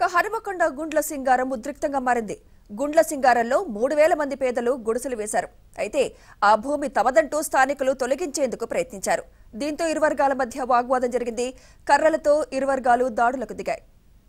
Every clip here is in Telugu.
ఇక హనుమకొండ గుండ్ల సింగారం ఉద్రిక్తంగా మారింది గుండ్ల సింగారంలో మూడు వేల మంది పేదలు గుడిసెలు వేశారు అయితే ఆ భూమి తమదంటూ స్థానికులు తొలగించేందుకు ప్రయత్నించారు దీంతో ఇరు వర్గాల మధ్య వాగ్వాదం జరిగింది కర్రలతో ఇరు వర్గాలు దాడులకు దిగాయి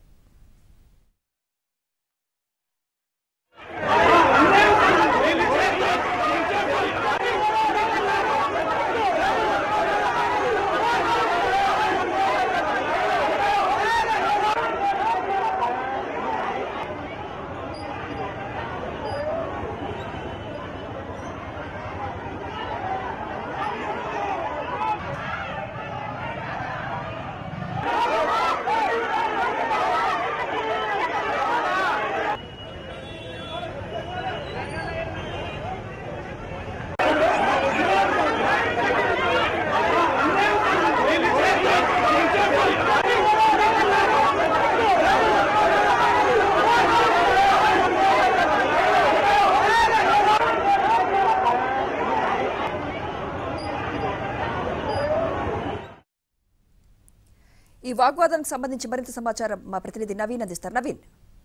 ఈ వాగ్వాదానికి సంబంధించి మరింత సమాచారం మా ప్రతినిధి నవీన్ అందిస్తారు నవీన్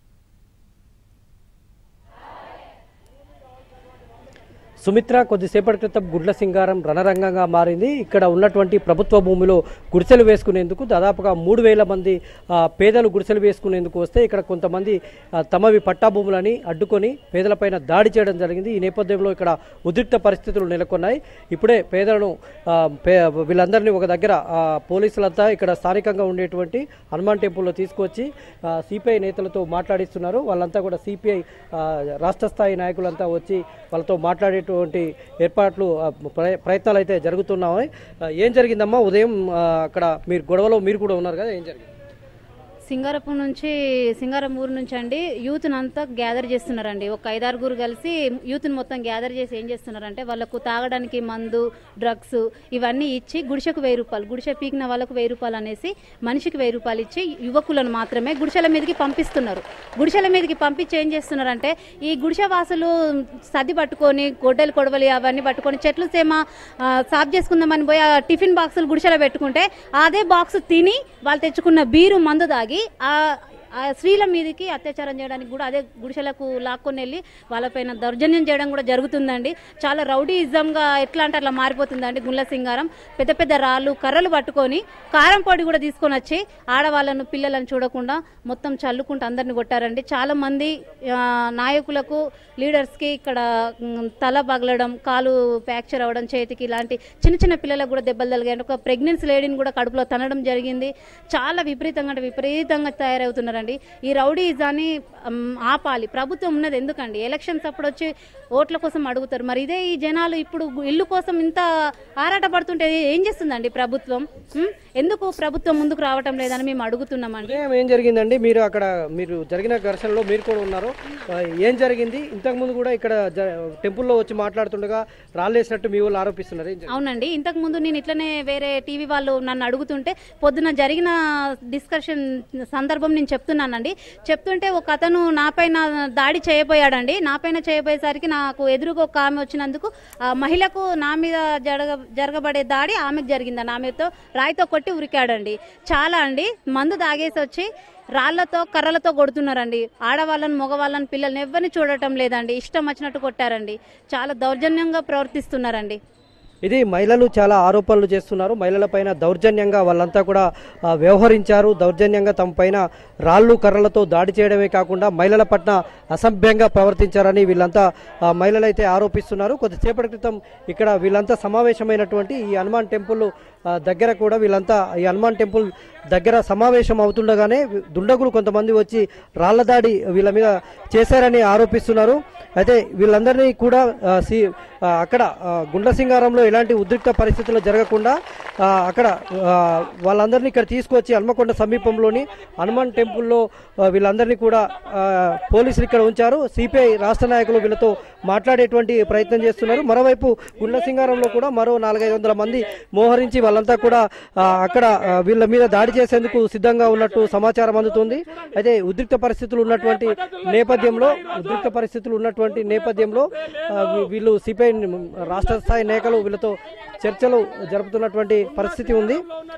సుమిత్ర కొద్దిసేపటి క్రితం గుడ్ల సింగారం రణరంగంగా మారింది ఇక్కడ ఉన్నటువంటి ప్రభుత్వ భూమిలో గుడిసెలు వేసుకునేందుకు దాదాపుగా మూడు వేల మంది ఆ, పేదలు గుడిసెలు వేసుకునేందుకు వస్తే ఇక్కడ కొంతమంది ఆ, తమవి పట్టా భూములని అడ్డుకొని పేదలపైన దాడి చేయడం జరిగింది ఈ నేపథ్యంలో ఇక్కడ ఉద్రిక్త పరిస్థితులు నెలకొన్నాయి ఇప్పుడే పేదలను ఆ, పే- వీళ్ళందరినీ ఒక దగ్గర ఆ, పోలీసులంతా ఇక్కడ స్థానికంగా ఉండేటువంటి హనుమాన్ టెంపుల్లో తీసుకొచ్చి సిపిఐ నేతలతో మాట్లాడిస్తున్నారు వాళ్ళంతా కూడా సిపిఐ రాష్ట్ర స్థాయి నాయకులంతా వచ్చి వాళ్ళతో మాట్లాడేటువంటి ఏర్పాట్లు ఆ, ప్రయ- ప్రయత్నాలు అయితే జరుగుతున్నాయి ఆ, ఏం జరిగిందమ్మా ఉదయం ఆ, అక్కడ మీరు గొడవలో మీరు కూడా ఉన్నారు కదా ఏం జరిగింది సింగారపు నుంచి సింగారం ఊరు నుంచి అండి యూత్ని అంతా గ్యాదర్ చేస్తున్నారండి ఒక ఐదారుగురు కలిసి యూత్ని మొత్తం గ్యాదర్ చేసి ఏం చేస్తున్నారంటే వాళ్ళకు తాగడానికి మందు డ్రగ్స్ ఇవన్నీ ఇచ్చి గుడిసెకు వెయ్యి రూపాయలు గుడిసె పీకిన వాళ్ళకు వెయ్యి రూపాయలు అనేసి మనిషికి వెయ్యి రూపాయలు ఇచ్చి యువకులను మాత్రమే గుడిసెల మీదకి పంపిస్తున్నారు గుడిసెల మీదకి పంపించి ఏం చేస్తున్నారంటే ఈ గుడిసె వాసులు సర్ది పట్టుకొని గొడ్డలు కొడవలి అవన్నీ పట్టుకొని చెట్లు సేమ ఆ, సాఫ్ చేసుకుందామని పోయి ఆ టిఫిన్ బాక్సులు గుడిసెలో పెట్టుకుంటే అదే బాక్స్ తిని వాళ్ళు తెచ్చుకున్న బీరు మందు దాగి ఆ ఆ స్త్రీల మీదకి అత్యాచారం చేయడానికి కూడా అదే గుడిసెలకు లాక్కొని వెళ్ళి వాళ్ళపైన దౌర్జన్యం చేయడం కూడా జరుగుతుందండి చాలా రౌడీయిజంగా ఎట్లా అంటే అట్లా మారిపోతుందండి గుండ్ల సింగారం పెద్ద పెద్ద రాళ్ళు కర్రలు పట్టుకొని కారం పొడి కూడా తీసుకొని వచ్చి ఆడవాళ్ళను పిల్లలను చూడకుండా మొత్తం చల్లుకుంటూ అందరిని కొట్టారండి చాలా మంది ఆ, నాయకులకు లీడర్స్కి ఇక్కడ ఉమ్, తల పగలడం కాలు ఫ్రాక్చర్ అవ్వడం చేతికి ఇలాంటి చిన్న చిన్న పిల్లలకు కూడా దెబ్బలు తగిలాయి ఒక ప్రెగ్నెన్సీ లేడీని కూడా కడుపులో తనడం జరిగింది చాలా విపరీతంగా అంటే విపరీతంగా తయారవుతున్నారండి ఈ రౌడీజాన్ని ఉమ్, ఆపాలి ప్రభుత్వం ఉన్నది ఎందుకండి ఎలక్షన్స్ అప్పుడు వచ్చి ఓట్ల కోసం అడుగుతారు మరి ఇదే ఈ జనాలు ఇప్పుడు ఇల్లు కోసం ఇంత ఆరాట పడుతుంటే ఏం చేస్తుందండి ప్రభుత్వం ఉమ్, ఎందుకు ప్రభుత్వం ముందుకు రావటం లేదని మేము అడుగుతున్నామండి ఉదయం ఏం జరిగిందండి మీరు అక్కడ మీరు జరిగిన ఘర్షణలో మీరు కూడా ఉన్నారు ఆ, ఏం జరిగింది ఇంతకుముందు కూడా ఇక్కడ జ- టెంపుల్లో వచ్చి మాట్లాడుతుండగా రాళ్ళేసినట్టు మీ వాళ్ళు ఆరోపిస్తున్నారు ఏం జరిగింది? అవునండి ఇంతకు ముందు నేను ఇట్లనే వేరే టీవీ వాళ్ళు నన్ను అడుగుతుంటే పొద్దున జరిగిన డిస్కషన్ సందర్భం నేను చెప్తున్నానండి చెప్తుంటే ఒక అతను నాపైన దాడి చేయబోయాడండి నాపైన చేయబోయేసరికి నాకు ఎదురుగా ఒక ఆమె వచ్చినందుకు ఆ మహిళకు నా మీద జరగ జరగబడే దాడి ఆమెకు జరిగిందండి ఆమెతో రాయితో కొట్టి ఉరికాడండి చాలా అండి మందు తాగేసి వచ్చి రాళ్లతో కర్రలతో కొడుతున్నారండి ఆడవాళ్ళని మగవాళ్ళని పిల్లల్ని ఎవరిని చూడటం లేదండి ఇష్టం వచ్చినట్టు కొట్టారండి చాలా దౌర్జన్యంగా ప్రవర్తిస్తున్నారండి ఇది మహిళలు చాలా ఆరోపణలు చేస్తున్నారు మహిళల పైన దౌర్జన్యంగా వాళ్ళంతా కూడా ఆ, వ్యవహరించారు దౌర్జన్యంగా తమ పైన రాళ్ళు కర్రలతో దాడి చేయడమే కాకుండా మహిళల పట్ల అసభ్యంగా ప్రవర్తించారని వీళ్ళంతా ఆ, మహిళలైతే ఆరోపిస్తున్నారు కొద్దిసేపటి క్రితం ఇక్కడ వీళ్ళంతా సమావేశమైనటువంటి ఈ హనుమాన్ టెంపుల్ ఆ, దగ్గర కూడా వీళ్ళంతా ఈ హనుమాన్ టెంపుల్ దగ్గర సమావేశం అవుతుండగానే దుండగులు కొంతమంది వచ్చి రాళ్ల దాడి వీళ్ళ మీద చేశారని ఆరోపిస్తున్నారు అయితే వీళ్ళందరినీ కూడా ఆ, సి ఆ, అక్కడ ఆ, గుండ్ల సింగారంలో ఎలాంటి ఉద్రిక్త పరిస్థితులు జరగకుండా ఆ, అక్కడ ఆ, వాళ్ళందరినీ ఇక్కడ తీసుకొచ్చి హన్మకొండ సమీపంలోని హనుమాన్ టెంపుల్లో ఆ, వీళ్ళందరినీ కూడా ఆ, పోలీసులు ఇక్కడ ఉంచారు సిపిఐ రాష్ట్ర నాయకులు వీళ్ళతో మాట్లాడేటువంటి ప్రయత్నం చేస్తున్నారు మరోవైపు గుండ్ల సింగారంలో కూడా మరో నాలుగైదు వందల మంది మోహరించి వాళ్ళంతా కూడా ఆ, అక్కడ ఆ, వీళ్ళ మీద దాడి చేసేందుకు సిద్ధంగా ఉన్నట్టు సమాచారం అందుతుంది అయితే ఉద్రిక్త పరిస్థితులు ఉన్నటువంటి నేపథ్యంలో ఉద్రిక్త పరిస్థితులు ఉన్నటువంటి ఉన్నటువంటి నేపథ్యంలో ఆ, వీ- వీళ్ళు సిపిఐ రాష్ట్ర స్థాయి నేతలు వీళ్ళతో చర్చలు జరుపుతున్నటువంటి పరిస్థితి ఉంది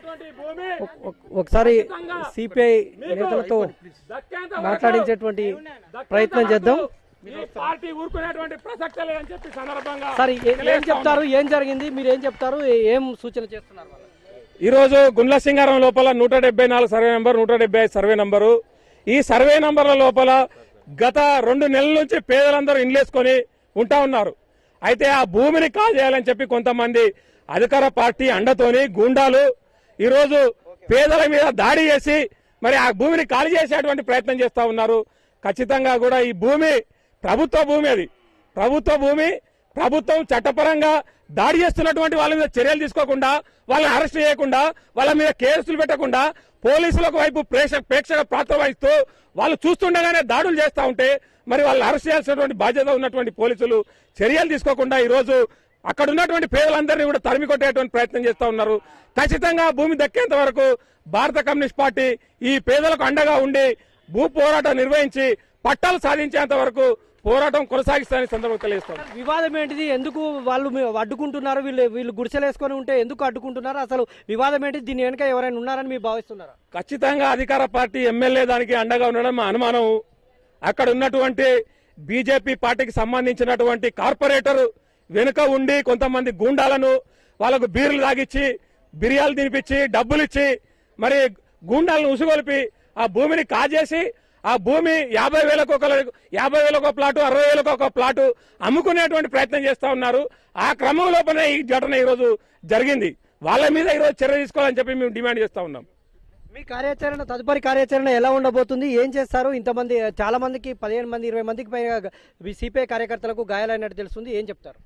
ఒక్- ఒక్- ఒకసారి సిపిఐ నేతలతో మాట్లాడించేటువంటి ప్రయత్నం చేద్దాం ఈ పార్టీ ఊరుకునేటువంటి ప్రసక్తే లేదని చెప్పి సందర్భంగా సార్ ఏ- ఏం చెప్తారు ఏం జరిగింది మీరు ఏం చెప్తారు ఏ- ఏం సూచన చేస్తున్నారు వాళ్ళు? ఈ రోజు గుండ్ల సింగారం లోపల నూట డెబ్బై నాలుగు సర్వే నంబర్ నూట డెబ్బై ఐదు సర్వే నంబరు ఈ సర్వే నంబర్ల లోపల గత రెండు నెలల నుంచి పేదలందరూ ఇండ్లేసుకొని ఉంటా ఉన్నారు అయితే ఆ భూమిని కాజేయాలని చెప్పి కొంతమంది అధికార పార్టీ అండతోని గూండాలు ఈరోజు పేదల మీద దాడి చేసి మరి ఆ భూమిని ఖాళీ చేసేటువంటి ప్రయత్నం చేస్తా ఉన్నారు ఖచ్చితంగా కూడా ఈ భూమి ప్రభుత్వ భూమి అది ప్రభుత్వ భూమి ప్రభుత్వం చట్టపరంగా దాడి చేస్తున్నటువంటి వాళ్ళ మీద చర్యలు తీసుకోకుండా వాళ్ళని అరెస్ట్ చేయకుండా వాళ్ళ మీద కేసులు పెట్టకుండా పోలీసులకు వైపు ప్రేక్ష ప్రేక్షక పాత్ర వహిస్తూ వాళ్ళు చూస్తుండగానే దాడులు చేస్తా ఉంటే మరి వాళ్ళు అరెస్ట్ చేయాల్సినటువంటి బాధ్యత ఉన్నటువంటి పోలీసులు చర్యలు తీసుకోకుండా ఈ రోజు అక్కడ ఉన్నటువంటి పేదలందరినీ కూడా తరిమి కొట్టేటువంటి ప్రయత్నం చేస్తా ఉన్నారు ఖచ్చితంగా భూమి దక్కేంత వరకు భారత కమ్యూనిస్ట్ పార్టీ ఈ పేదలకు అండగా ఉండి భూ పోరాటం నిర్వహించి పట్టాలు సాధించేంత వరకు పోరాటం కొనసాగిస్తారని సందర్భంగా తెలియస్తాం వివాదం ఏంటిది ఎందుకు వాళ్ళు మీ- అడ్డుకుంటున్నారు వీళ్ళు వీళ్ళు గుడిసెలేసుకొని ఉంటే ఎందుకు అడ్డుకుంటున్నారు అసలు వివాదం ఏంటి దీని వెనుక ఎవరైనా ఉన్నారని మీరు భావిస్తున్నారా ఖచ్చితంగా అధికార పార్టీ ఎమ్మెల్యే దానికి అండగా ఉండడం మా అనుమానం అక్కడ ఉన్నటువంటి బీజేపీ పార్టీకి సంబంధించినటువంటి కార్పొరేటర్ వెనుక ఉండి కొంతమంది గూండాలను వాళ్ళకు బీర్లు తాగిచ్చి బిర్యాలు తినిపించి డబ్బులు ఇచ్చి మరి గూండాలను ఉసుగొలిపి ఆ భూమిని కాజేసి ఆ భూమి యాభై వేలకు ఒక యాభై వేలకు ఒక ప్లాటు అరవై వేలకు ఒక ప్లాటు అమ్ముకునేటువంటి ప్రయత్నం చేస్తా ఉన్నారు ఆ క్రమం లోపలనే ఈ ఘటన ఈరోజు జరిగింది వాళ్ళ మీద ఈరోజు చర్య తీసుకోవాలని చెప్పి మేము డిమాండ్ చేస్తా ఉన్నాం మీ కార్యాచరణ తదుపరి కార్యాచరణ ఎలా ఉండబోతుంది ఏం చేస్తారు ఇంతమంది చాలా మందికి పదిహేను మంది ఇరవై మందికి పైన సిపిఐ కార్యకర్తలకు గాయాలైనట్టు తెలుస్తుంది ఏం చెప్తారు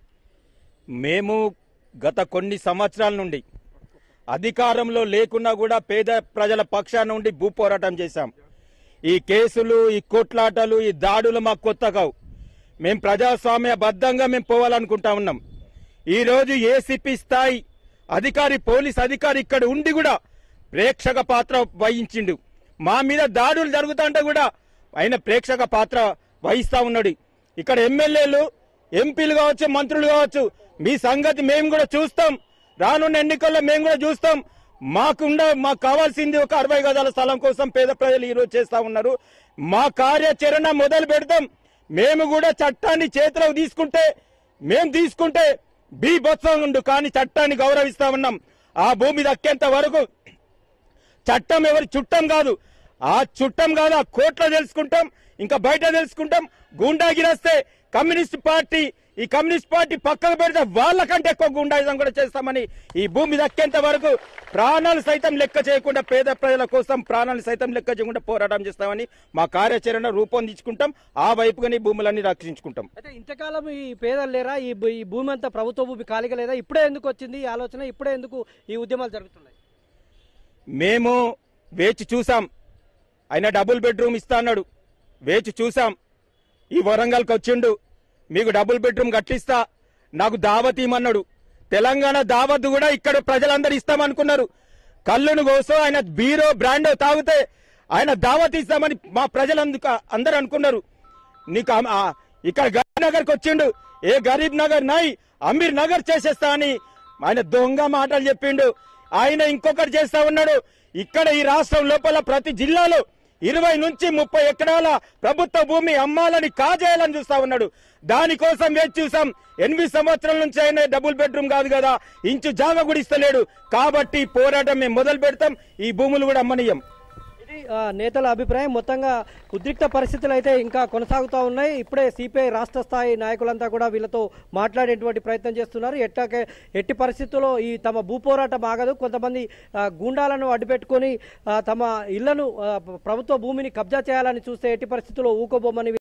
మేము గత కొన్ని సంవత్సరాల నుండి అధికారంలో లేకున్నా కూడా పేద ప్రజల పక్షాన నుండి భూ పోరాటం చేశాం ఈ కేసులు ఈ కొట్లాటలు ఈ దాడులు మాకు కొత్త కావు మేము ప్రజాస్వామ్య బద్దంగా మేము పోవాలనుకుంటా ఉన్నాం ఈ రోజు ఏసీపీ స్థాయి అధికారి పోలీస్ అధికారి ఇక్కడ ఉండి కూడా ప్రేక్షక పాత్ర వహించిండు మా మీద దాడులు జరుగుతుంటే కూడా ఆయన ప్రేక్షక పాత్ర వహిస్తా ఉన్నాడు ఇక్కడ ఎమ్మెల్యేలు ఎంపీలు కావచ్చు మంత్రులు కావచ్చు మీ సంగతి మేము కూడా చూస్తాం రానున్న ఎన్నికల్లో మేము కూడా చూస్తాం మాకుండ మాకు కావాల్సింది ఒక అరవై గజాల స్థలం కోసం పేద ప్రజలు ఈరోజు చేస్తా ఉన్నారు మా కార్యాచరణ మొదలు పెడతాం మేము కూడా చట్టాన్ని చేతిలోకి తీసుకుంటే మేము తీసుకుంటే బీభత్సం ఉండు కానీ చట్టాన్ని గౌరవిస్తా ఉన్నాం ఆ భూమి దక్కేంత వరకు చట్టం ఎవరి చుట్టం కాదు ఆ చుట్టం కాదు ఆ కోర్టులో తెలుసుకుంటాం ఇంకా బయట తెలుసుకుంటాం గూండాగిరేస్తే కమ్యూనిస్ట్ పార్టీ ఈ కమ్యూనిస్ట్ పార్టీ పక్కకు పెడితే వాళ్ళకంటే ఎక్కువ గుండాయిజం కూడా చేస్తామని ఈ భూమి దక్కేంత వరకు ప్రాణాలు సైతం లెక్క చేయకుండా పేద ప్రజల కోసం ప్రాణాలు సైతం లెక్క చేయకుండా పోరాటం చేస్తామని మా కార్యాచరణ రూపొందించుకుంటాం ఆ వైపుగానే ఈ భూములన్నీ రక్షించుకుంటాం అయితే ఇంతకాలం ఈ పేదలు లేరా ఈ భూ- ఈ భూమి అంతా ప్రభుత్వ భూమి ఖాళీగా లేదా ఇప్పుడే ఎందుకు వచ్చింది ఈ ఆలోచన ఇప్పుడే ఎందుకు ఈ ఉద్యమాలు జరుగుతున్నాయి మేము వేచి చూసాం ఆయన డబుల్ బెడ్రూమ్ ఇస్తా అన్నాడు వేచి చూసాం ఈ వరంగల్కి వచ్చిండు మీకు డబుల్ బెడ్రూమ్ కట్టిస్తా నాకు దావత్ ఇమ్మన్నాడు తెలంగాణ దావత్ కూడా ఇక్కడ ప్రజలందరూ ఇస్తామనుకున్నారు కళ్ళును కోసం ఆయన బీరో బ్రాండో తాగితే ఆయన దావత్ ఇస్తామని మా ప్రజలందుకు అందరూ అనుకున్నారు నీకు అమ్- ఆ, ఇక్కడ గరీబ్ నగర్కి వచ్చిండు ఏ గరీబ్ నగర్ నాయ్ అమీర్ నగర్ చేసేస్తా అని ఆయన దొంగ మాటలు చెప్పిండు ఆయన ఇంకొకటి చేస్తా ఉన్నాడు ఇక్కడ ఈ రాష్ట్రం లోపల ప్రతి జిల్లాలో ఇరవై నుంచి ముప్పై ఎకరాల ప్రభుత్వ భూమి అమ్మాలని కాజేయాలని చూస్తా ఉన్నాడు దానికోసం వేచి చూసాం ఎనిమిది సంవత్సరాల నుంచి ఆయన డబుల్ బెడ్రూమ్ కాదు కదా ఇంచు జాగా కూడా ఇస్తలేడు కాబట్టి పోరాటం మేము మొదలు పెడతాం ఈ భూములు కూడా అమ్మనీయం ఇది ఆ, నేతల అభిప్రాయం మొత్తంగా ఉద్రిక్త పరిస్థితులు అయితే ఇంకా కొనసాగుతూ ఉన్నాయి ఇప్పుడే సిపిఐ రాష్ట్ర స్థాయి నాయకులంతా కూడా వీళ్ళతో మాట్లాడేటువంటి ప్రయత్నం చేస్తున్నారు ఎట్టాకే ఎట్టి పరిస్థితుల్లో ఈ తమ భూ పోరాటం ఆగదు కొంతమంది ఆ, గూండాలను అడ్డుపెట్టుకొని ఆ, తమ ఇళ్లను ఆ, ప్రభుత్వ భూమిని కబ్జా చేయాలని చూస్తే ఎట్టి పరిస్థితుల్లో ఊకోబోమని